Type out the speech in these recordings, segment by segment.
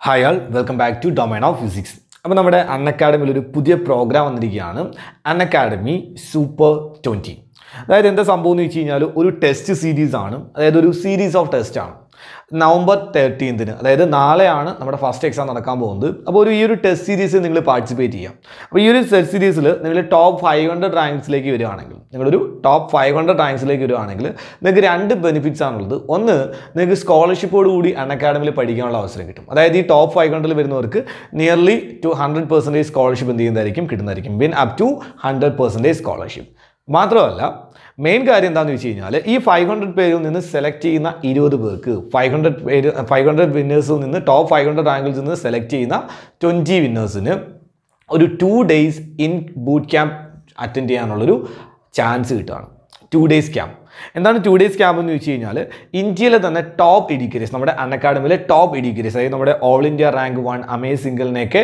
hi all welcome back to domain of physics അപ്പോൾ നമ്മുടെ അൺ അക്കാഡമിയിൽ ഒരു പുതിയ പ്രോഗ്രാം വന്നിരിക്കുകയാണ് അൺ അക്കാഡമി സൂപ്പർ ട്വൻറ്റി അതായത് എന്താ സംഭവം എന്ന് വെച്ച് കഴിഞ്ഞാൽ ഒരു ടെസ്റ്റ് സീരീസ് ആണ് അതായത് ഒരു സീരീസ് ഓഫ് ടെസ്റ്റ് ആണ് നവംബർ തേർട്ടീൻത്തിന് അതായത് നാളെയാണ് നമ്മുടെ ഫസ്റ്റ് എക്സാം നടക്കാൻ പോകുന്നത് അപ്പോൾ ഒരു ഈ ഒരു ടെസ്റ്റ് സീരീസിൽ നിങ്ങൾ പാർട്ടിസിപ്പേറ്റ് ചെയ്യാം അപ്പോൾ ഈ ഒരു ടെസ്റ്റ് സീരീസിൽ നിങ്ങൾ ടോപ്പ് ഫൈവ് ഹൺഡ്രഡ് റാങ്ക്സിലേക്ക് വരികയാണെങ്കിൽ നിങ്ങളൊരു ടോപ്പ് ഫൈവ് ഹൺഡ്രഡ് റാങ്ക്സിലേക്ക് വരികയാണെങ്കിൽ നിങ്ങൾക്ക് രണ്ട് ബെനിഫിറ്റ്സ് ആണുള്ളത് ഒന്ന് നിങ്ങൾക്ക് സ്കോളർഷിപ്പോട് കൂടി അൺ അക്കാഡമിയിൽ പഠിക്കാനുള്ള അവസരം കിട്ടും അതായത് ഈ ടോപ്പ് ഫൈവ് ഹൺഡ്രഡിൽ വരുന്നവർക്ക് nearly two hundred percentage scholarship എന്ത് ചെയ്യുന്നതായിരിക്കും കിട്ടുന്നതായിരിക്കും win up to hundred percentage scholarship മാത്രമല്ല മെയിൻ കാര്യം എന്താണെന്ന് വെച്ച് കഴിഞ്ഞാൽ ഈ ഫൈവ് ഹൺഡ്രഡ് പേരിൽ നിന്ന് സെലക്ട് ചെയ്യുന്ന ഇരുപത് പേർക്ക് ഫൈവ് ഹൺഡ്രഡ് പേര് ഫൈവ് ഹൺഡ്രഡ് വിന്നേഴ്സിൽ നിന്ന് ടോപ്പ് ഫൈവ് ഹൺഡ്രഡ് റാങ്കിൽ നിന്ന് സെലക്ട് ചെയ്യുന്ന ട്വൻറ്റി വിന്നേഴ്സിന് ഒരു two days in boot camp attend ചെയ്യാനുള്ളൊരു ചാൻസ് കിട്ടുകയാണ് ടു ഡേയ്സ് ക്യാമ്പ് എന്താണ് ടു ഡേയ്സ് ക്യാമ്പ് എന്ന് വെച്ച് കഴിഞ്ഞാൽ ഇന്ത്യയിലെ തന്നെ ടോപ്പ് എഡ്യൂക്കേറ്റേഴ്സ് നമ്മുടെ അൺ അക്കാഡമിയിലെ ടോപ്പ് എഡ്യൂക്കേറ്റേഴ്സ് അതായത് നമ്മുടെ ഓൾ ഇന്ത്യ റാങ്ക് വൺ അമേ സിംഗിളിനെയൊക്കെ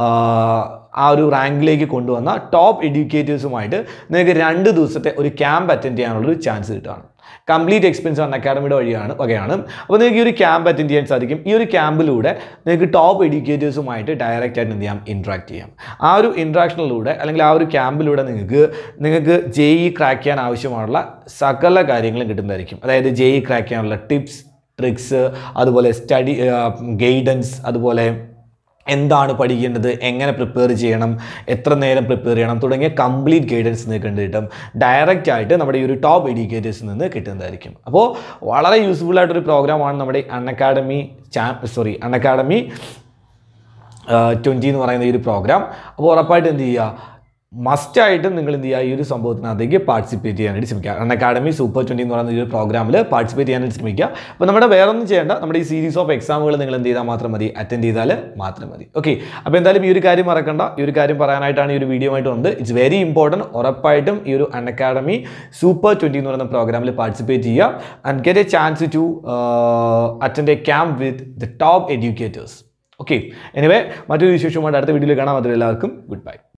ആ ഒരു റാങ്കിലേക്ക് കൊണ്ടുവന്ന ടോപ്പ് എഡ്യൂക്കേറ്റേഴ്സുമായിട്ട് നിങ്ങൾക്ക് രണ്ട് ദിവസത്തെ ഒരു ക്യാമ്പ് അറ്റൻഡ് ചെയ്യാനുള്ളൊരു ചാൻസ് കിട്ടുകയാണ് കംപ്ലീറ്റ് എക്സ്പെൻസ് അൺ അക്കാഡമിയുടെ വഴിയാണ് വകയാണ് അപ്പോൾ നിങ്ങൾക്ക് ഈ ഒരു ക്യാമ്പ് അറ്റൻഡ് ചെയ്യാൻ സാധിക്കും ഈ ഒരു ക്യാമ്പിലൂടെ നിങ്ങൾക്ക് ടോപ്പ് എഡ്യൂക്കേറ്റേഴ്സുമായിട്ട് ഡയറക്റ്റ് ആയിട്ട് എന്ത് ചെയ്യാം ഇൻട്രാക്ട് ചെയ്യാം ആ ഒരു ഇൻട്രാക്ഷനിലൂടെ അല്ലെങ്കിൽ ആ ഒരു ക്യാമ്പിലൂടെ നിങ്ങൾക്ക് നിങ്ങൾക്ക് ജെ ഇ ക്രാക്ക് ചെയ്യാൻ ആവശ്യമായുള്ള സകല കാര്യങ്ങളും കിട്ടുന്നതായിരിക്കും അതായത് ജെ ഇ ക്രാക്ക് ചെയ്യാനുള്ള ടിപ്സ് ട്രിക്സ് അതുപോലെ സ്റ്റഡി ഗൈഡൻസ് അതുപോലെ എന്താണ് പഠിക്കേണ്ടത് എങ്ങനെ പ്രിപ്പയർ ചെയ്യണം എത്ര നേരം പ്രിപ്പയർ ചെയ്യണം തുടങ്ങിയ കംപ്ലീറ്റ് ഗൈഡൻസ് നിങ്ങൾക്ക് കിട്ടും ഡയറക്റ്റ് ആയിട്ട് നമ്മുടെ ഈ ഒരു ടോപ്പ് എഡ്യൂക്കേറ്റേഴ്സിൽ നിന്ന് കിട്ടുന്നതായിരിക്കും അപ്പോൾ വളരെ യൂസ്ഫുൾ ആയിട്ടൊരു പ്രോഗ്രാമാണ് നമ്മുടെ അൺ അക്കാഡമി ചാ സോറി അൺ അക്കാഡമി ട്വൻറ്റി എന്ന് പറയുന്ന ഈ ഒരു പ്രോഗ്രാം അപ്പോൾ ഉറപ്പായിട്ട് എന്ത് ചെയ്യുക മസ്റ്റായിട്ടും നിങ്ങൾ എന്ത് ചെയ്യുക ഈ ഒരു സംഭവത്തിനകത്തേക്ക് പാർട്ടിസിപ്പേറ്റ് ചെയ്യാനായിട്ട് ശ്രമിക്കുക അൺ അക്കാഡമി സൂപ്പർ ട്വൻറ്റി എന്ന് പറയുന്ന ഈ ഒരു പ്രോഗ്രാമിൽ പാർട്ടിസിപ്പേറ്റ് ചെയ്യാനായിട്ട് ശ്രമിക്കുക അപ്പോൾ നമ്മുടെ വേറെ ഒന്നും ചെയ്യേണ്ട നമ്മുടെ ഈ സീരീസ് ഓഫ് എക്സാമുകൾ നിങ്ങൾ എന്ത് ചെയ്താൽ മാത്രം മതി അറ്റൻഡ് ചെയ്താൽ മാത്രം മതി ഓക്കെ അപ്പോൾ എന്തായാലും ഈ ഒരു കാര്യം മറക്കണ്ട ഈ ഒരു കാര്യം പറയാനായിട്ടാണ് ഈ ഒരു വീഡിയോ ആയിട്ട് വന്നത് ഇറ്റ്സ് വെരി ഇമ്പോർട്ടൻറ്റ് ഉറപ്പായിട്ടും ഈ ഒരു അൺ അക്കാഡമി സൂപ്പർ ട്വൻറ്റി എന്ന് പറയുന്ന പ്രോഗ്രാമിൽ പാർട്ടിസിപ്പേറ്റ് ചെയ്യുക and get a chance to attend a camp with the top educators okay anyway മറ്റൊരു വിശേഷമായിട്ട് അടുത്ത വീഡിയോയിൽ കാണാം അതിൽ എല്ലാവർക്കും ഗുഡ് ബൈ